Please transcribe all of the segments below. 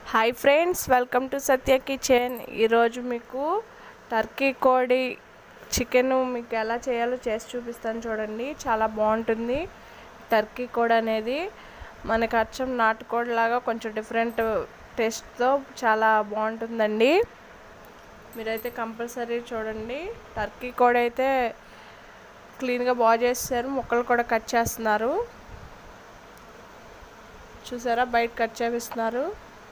Hi friends welcome to Satya kitchen ఈరోజు మీకు Turkey కోడి చికెన్ మీకు ఎలా చేయాలో చేసి చూపిస్తాను చూడండి చాలా బాగుంటుంది టర్కీ కోడి అనేది మనకి అచ్చం నాటుకోడి లాగా కొంచెం డిఫరెంట్ టేస్ట్తో చాలా బాగుంటుందండి మీరైతే కంపల్సరీ చూడండి టర్కీ కోడి అయితే క్లీన్గా బాగా చేస్తారు ముక్కలు కూడా కట్ చేస్తున్నారు చూసారా బయట కట్ చేపిస్తున్నారు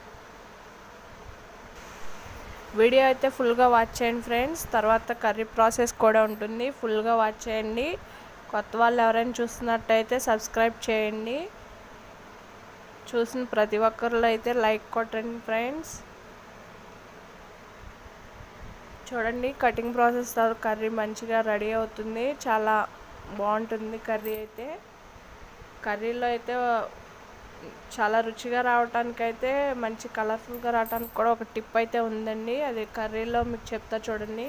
వీడియో అయితే ఫుల్గా వాచ్ చేయండి ఫ్రెండ్స్ తర్వాత కర్రీ ప్రాసెస్ కూడా ఉంటుంది ఫుల్గా వాచ్ చేయండి కొత్త వాళ్ళు ఎవరైనా చూస్తున్నట్టయితే సబ్స్క్రైబ్ చేయండి చూసిన ప్రతి ఒక్కరిలో అయితే లైక్ కొట్టండి ఫ్రెండ్స్ చూడండి కటింగ్ ప్రాసెస్ కర్రీ మంచిగా రెడీ అవుతుంది చాలా బాగుంటుంది కర్రీ అయితే కర్రీలో అయితే చాలా రుచిగా రావటానికి అయితే మంచి కలర్ఫుల్గా రావడానికి కూడా ఒక టిప్ అయితే ఉందండి అది కర్రీలో మీకు చెప్తా చూడండి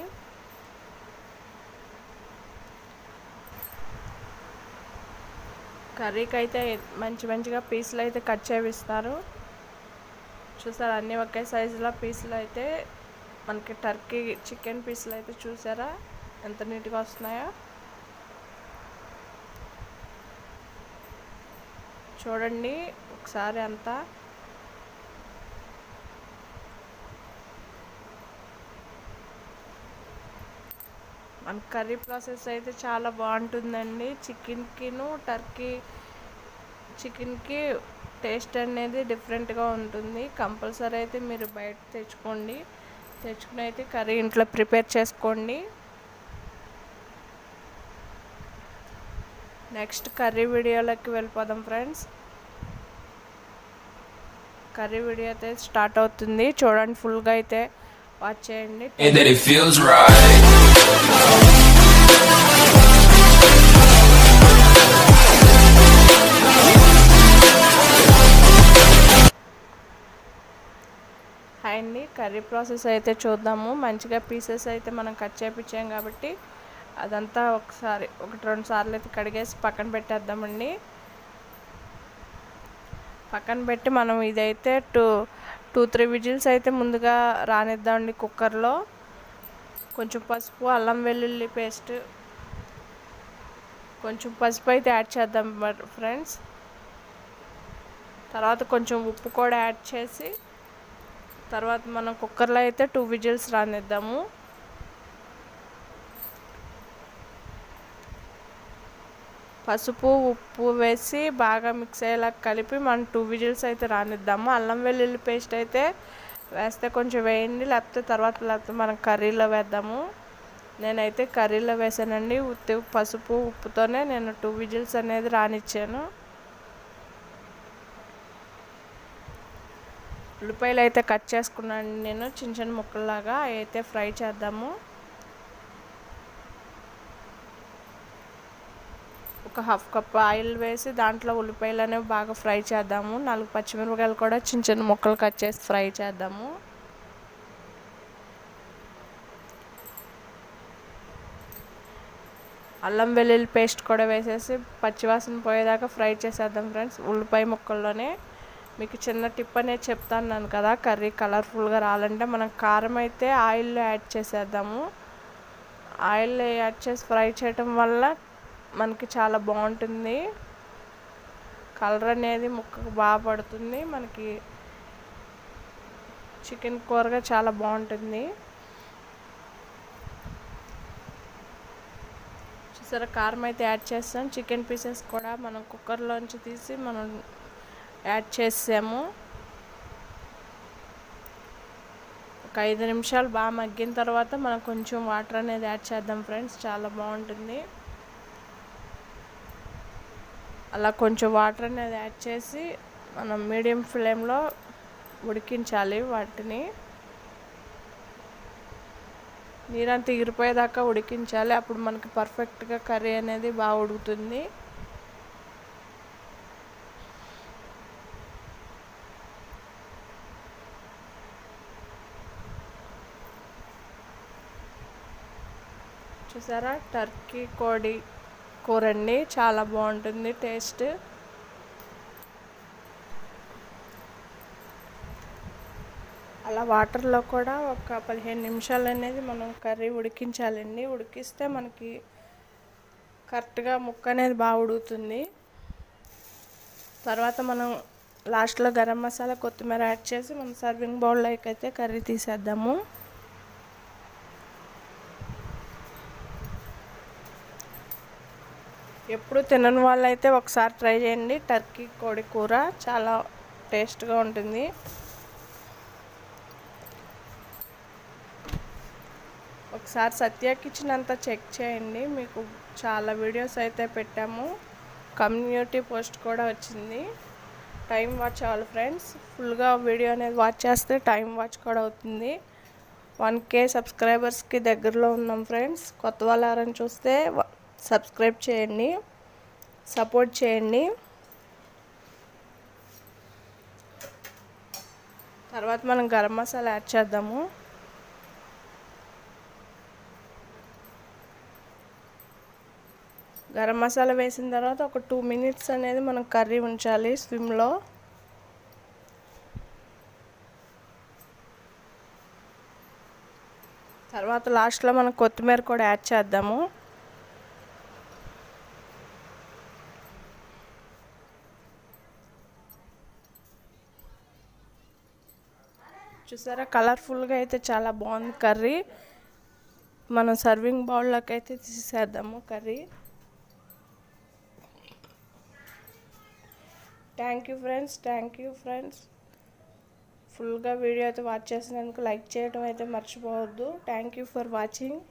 కర్రీకి అయితే మంచి మంచిగా పీసులు అయితే కట్ చేపిస్తారు చూసారా అన్నీ ఒకే సైజులో పీసులు అయితే మనకి టర్కీ చికెన్ పీసులు అయితే చూసారా ఎంత నీట్గా వస్తున్నాయో చూడండి ఒకసారి అంతా మన కర్రీ ప్రాసెస్ అయితే చాలా బాగుంటుందండి చికెన్కిను టర్కీ చికెన్కి టేస్ట్ అనేది డిఫరెంట్గా ఉంటుంది కంపల్సరీ అయితే మీరు బయట తెచ్చుకోండి తెచ్చుకుని అయితే కర్రీ ఇంట్లో ప్రిపేర్ చేసుకోండి నెక్స్ట్ కర్రీ వీడియోలోకి వెళ్ళిపోదాం ఫ్రెండ్స్ కర్రీ వీడియో అయితే స్టార్ట్ అవుతుంది చూడండి ఫుల్గా అయితే వాచ్ చేయండి and that it feels right. అండి కర్రీ ప్రాసెస్ అయితే చూద్దాము మంచిగా పీసెస్ అయితే మనం కట్ చేపించాం కాబట్టి అదంతా ఒకసారి ఒకటి రెండు సార్లు అయితే కడిగేసి పక్కన పెట్టేద్దామండి పక్కన పెట్టి మనం ఇదైతే టూ టూ త్రీ విజిల్స్ అయితే ముందుగా రానిద్దామండి కుక్కర్లో కొంచెం పసుపు అల్లం వెల్లుల్లి పేస్ట్ కొంచెం పసుపు అయితే యాడ్ చేద్దాం ఫ్రెండ్స్ తర్వాత కొంచెం ఉప్పు కూడా యాడ్ చేసి తర్వాత మనం కుక్కర్లో అయితే టూ విజిల్స్ రానిద్దాము పసుపు ఉప్పు వేసి బాగా మిక్స్ అయ్యేలా కలిపి మనం టూ విజిల్స్ అయితే రానిద్దాము అల్లం వెల్లుల్లి పేస్ట్ అయితే వేస్తే కొంచెం వేయండి లేకపోతే తర్వాత లేకపోతే మనం కర్రీలో వేద్దాము నేనైతే కర్రీలో వేసానండి ఉత్తి పసుపు ఉప్పుతోనే నేను టూ విజిల్స్ అనేది రానిచ్చాను ఉల్లిపాయలు అయితే కట్ చేసుకున్నాను నేను చిన్న చిన్న ముక్కల్లాగా అయితే ఫ్రై చేద్దాము ఒక హాఫ్ కప్ ఆయిల్ వేసి దాంట్లో ఉల్లిపాయలు అనేవి బాగా ఫ్రై చేద్దాము నాలుగు పచ్చిమిరపకాయలు కూడా చిన్న చిన్న ముక్కలు కట్ చేసి ఫ్రై చేద్దాము అల్లం వెల్లుల్లి పేస్ట్ కూడా వేసేసి పచ్చివాసన పోయేదాకా ఫ్రై చేసేద్దాం ఫ్రెండ్స్ ఉల్లిపాయ ముక్కల్లోనే మీకు చిన్న టిప్ అనేది చెప్తాను కదా కర్రీ కలర్ఫుల్గా రావాలంటే మనం కారం అయితే ఆయిల్లో యాడ్ చేసేద్దాము ఆయిల్ యాడ్ చేసి ఫ్రై చేయటం వల్ల మనకి చాలా బాగుంటుంది కలర్ అనేది ముక్కకు బాగా పడుతుంది మనకి చికెన్ కూరగా చాలా బాగుంటుంది చూసారా కారం అయితే యాడ్ చేస్తాం చికెన్ పీసెస్ కూడా మనం కుక్కర్లోంచి తీసి మనం యాడ్ చేసాము ఒక ఐదు నిమిషాలు బాగా మగ్గిన తర్వాత మనం కొంచెం వాటర్ అనేది యాడ్ చేద్దాం ఫ్రెండ్స్ చాలా బాగుంటుంది అలా కొంచెం వాటర్ అనేది యాడ్ చేసి మనం మీడియం ఫ్లేమ్లో ఉడికించాలి వాటిని నీరంతా ఎగిరిపోయేదాకా ఉడికించాలి అప్పుడు మనకి పర్ఫెక్ట్గా కర్రీ అనేది బాగా ఉడుకుతుంది చూసారా టర్కీ కోడి కూర అండి చాలా బాగుంటుంది టేస్ట్ అలా వాటర్లో కూడా ఒక పదిహేను నిమిషాలు అనేది మనం కర్రీ ఉడికించాలండి ఉడికిస్తే మనకి కరెక్ట్గా ముక్క అనేది బాగా ఉడుకుతుంది తర్వాత మనం లాస్ట్లో గరం మసాలా కొత్తిమీర యాడ్ చేసి మనం సర్వింగ్ బౌల్లోకి అయితే కర్రీ తీసేద్దాము ఎప్పుడు తినని వాళ్ళైతే ఒకసారి ట్రై చేయండి టర్కీ కోడి కూర చాలా టేస్ట్గా ఉంటుంది ఒకసారి సత్య కిచెన్ అంతా చెక్ చేయండి మీకు చాలా వీడియోస్ అయితే పెట్టాము కమ్యూనిటీ పోస్ట్ కూడా వచ్చింది టైం వాచ్ అవ్వాలి ఫ్రెండ్స్ ఫుల్గా వీడియో అనేది వాచ్ చేస్తే టైం వాచ్ కూడా అవుతుంది వన్ కే సబ్స్క్రైబర్స్కి దగ్గరలో ఉన్నాం ఫ్రెండ్స్ కొత్త వాళ్ళు ఎవరైనా చూస్తే సబ్స్క్రైబ్ చేయండి సపోర్ట్ చేయండి తర్వాత మనం గరం మసాలా యాడ్ చేద్దాము గరం మసాలా వేసిన తర్వాత ఒక టూ మినిట్స్ అనేది మనం కర్రీ ఉంచాలి స్విమ్లో తర్వాత లాస్ట్లో మనం కొత్తిమీర కూడా యాడ్ చేద్దాము చూసారా కలర్ఫుల్గా అయితే చాలా బాగుంది కర్రీ మనం సర్వింగ్ బౌల్లోకి అయితే తీసేద్దాము curry thank you friends thank you friends ఫుల్గా వీడియో అయితే వాచ్ చేసినందుకు లైక్ చేయడం అయితే మర్చిపోవద్దు థ్యాంక్ యూ ఫర్ వాచింగ్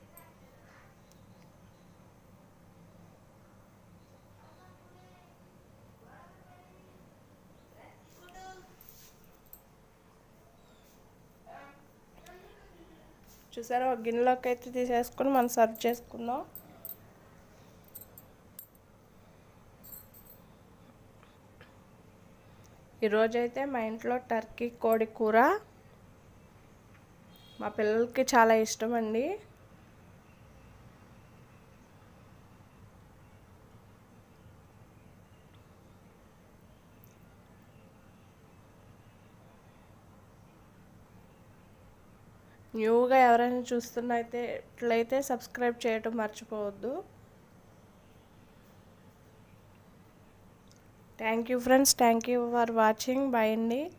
చూసారా ఒక గిన్నెలోకి అయితే తీసేసుకొని మనం సర్వ్ చేసుకుందాం ఈరోజైతే మా ఇంట్లో టర్కీ కోడి కూర మా పిల్లలకి చాలా ఇష్టం అండి న్యూగా ఎవరైనా చూస్తున్నైతే ఇట్లయితే సబ్స్క్రైబ్ చేయటం మర్చిపోవద్దు thank you friends thank you for watching bye అండి